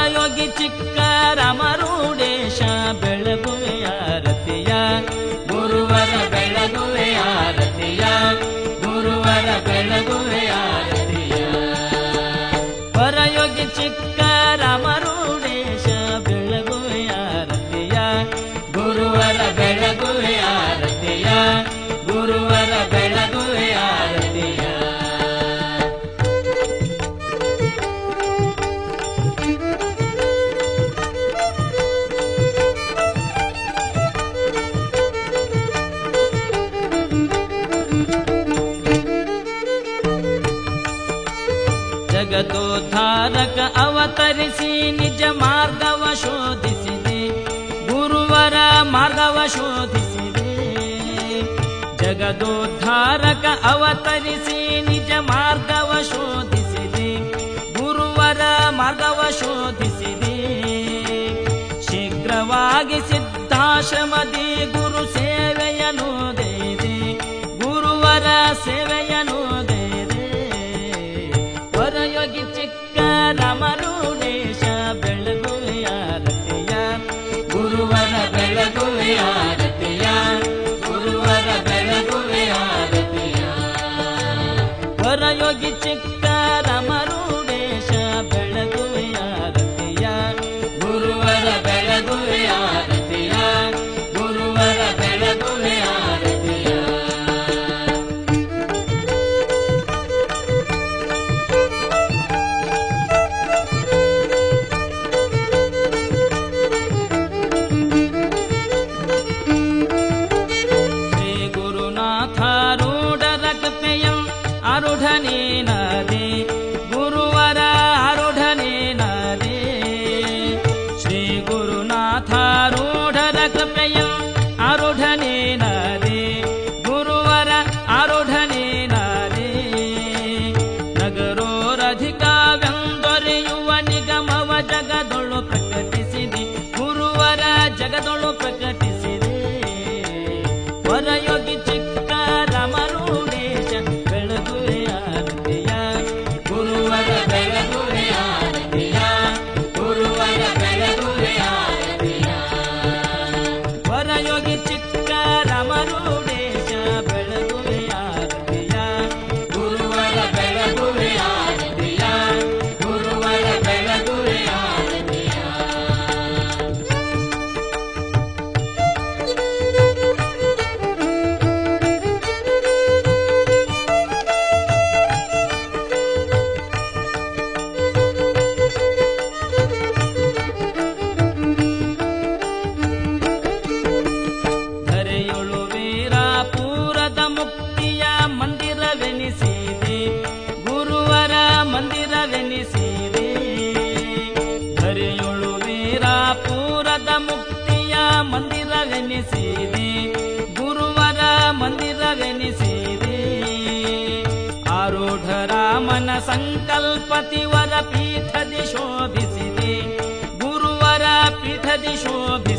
ಹೊರಯೋಗಿ ಚಿಕ್ಕ ರಾಮರೂಢೇಶ ಬೆಳಗುವೆಯ ರತಿಯ ಗುರುವರ ಬೆಳಗುವೆಯ ರತಿಯ ಗುರುವರ ಬೆಳಗುವೆಯ ರತಿಯ ಹೊರಯೋಗಿ ಚಿಕ್ಕ ರಾಮರೂಢೇಶ ಬೆಳಗುವೆಯ ರತಿಯ ಗುರುವರ ಬೆಳಗುವೆಯ ರತಿಯ ಗುರುವರ ಬೆಳಗುವೆಯ ರತಿಯ ಜಗದೋದ್ಧಾರಕ ಅವತರಿಸಿ ನಿಜ ಮಾರ್ಗವ ಶೋಧಿಸಿದೆ ಗುರುವರ ಮಾರ್ಗವ ಶೋಧಿಸಿದೆ ಜಗದೋದ್ಧಾರಕ ಅವತರಿಸಿ ನಿಜ ಮಾರ್ಗವ ಶೋಧಿಸಿದೆ ಗುರುವರ ಮಾರ್ಗವ ಶೋಧಿಸಿದೆ ಶೀಘ್ರವಾಗಿ ಸಿದ್ಧಾಶ್ರಮದಿ ಗುರು ಸೇವೆಯನ್ನು ದೈದೆ ಗುರುವರ ಸೇವೆಯನ್ನು ದೈದೆ ಹೊರಯೋಗಿ ಚಿಕ್ಕ ರಾಮರೂಢೇಶ ಬೆಳಗುವೆಯ ರತಿಯ ಗುರುವರ ಬೆಳಗುವೆಯ ರತಿಯ ಗುರುವರ ಬೆಳಗುವೆಯ ರತಿಯ ಹೊರಯೋಗಿ ಚಿಕ್ಕ ರಾಮರೂಢೇಶ ಬೆಳಗುವೆಯ ರತಿಯ ಗುರುವರ ಬೆಳಗುವೆಯ ರತಿಯ ಗುರುವರ ಬೆಳಗುವೆಯ ರತಿಯ ಶ್ರೀ ಗುರುನಾಥಾರೂಢರ ಕೃಪೆಯಂ ಆರುಢನೇನದೆ ಗುರುವರ ಆರುಢನೇನದೆ ಶ್ರೀ ಗುರುನಾಥಾರೂಢರ ಕೃಪೆಯಂ ಆರುಢನೇನದೆ ಗುರುವರ ಆರುಢನೇನದೆ ನಗರೋರಧಿಕವೆಂದೊರೆಯುವ ನಿಗಮವ ಜಗದೊಳು ಪ್ರಕಟಿಸಿದೆ ಗುರುವರ ಜಗದೊಳು ಪ್ರಕಟಿಸಿದೆ ಹೊರಯೋಗಿ ಚಿಕ್ಕ ರಾಮರೂಢೇಶ ಬೆಳಗುವೆಯ ರತಿಯ ಗುರುವರ ಬೆಳಗುವೆಯ ರತಿಯ ಗುರುವರ ಬೆಳಗುವೆಯ ರತಿಯ ಹೊರಯೋಗಿ ಚಿಕ್ಕ ರಾಮರೂಢೇಶ ಬೆಳಗುವೆಯ ರತಿಯ ಗುರುವರ ಬೆಳಗುವೆಯ ರತಿಯ ಗುರುವರ ಬೆಳಗುವೆಯ ರತಿಯ ಧರೆಯೊಳು ವೀರಾಪುರದ ಮುಕ್ತಿಯ ಮಂದಿರವೆನಿಸಿದೆ ಗುರುವರ ಮಂದಿರವೆನಿಸಿದೆ ಧರೆಯೊಳು ವೀರಾಪುರದ ಮುಕ್ತಿಯ ಮಂದಿರವೆನಿಸಿದೆ ಗುರುವರ ಮಂದಿರವೆನಿಸಿದೆ ಆರೂಢ ರಾಮನ ಸಂಕಲ್ಪತಿವರ ಪೀಠದಿ ಶೋಭಿಸಿದೆ ಗುರುವರ ಪೀಠದಿ ಶೋಭಿಸಿದೆ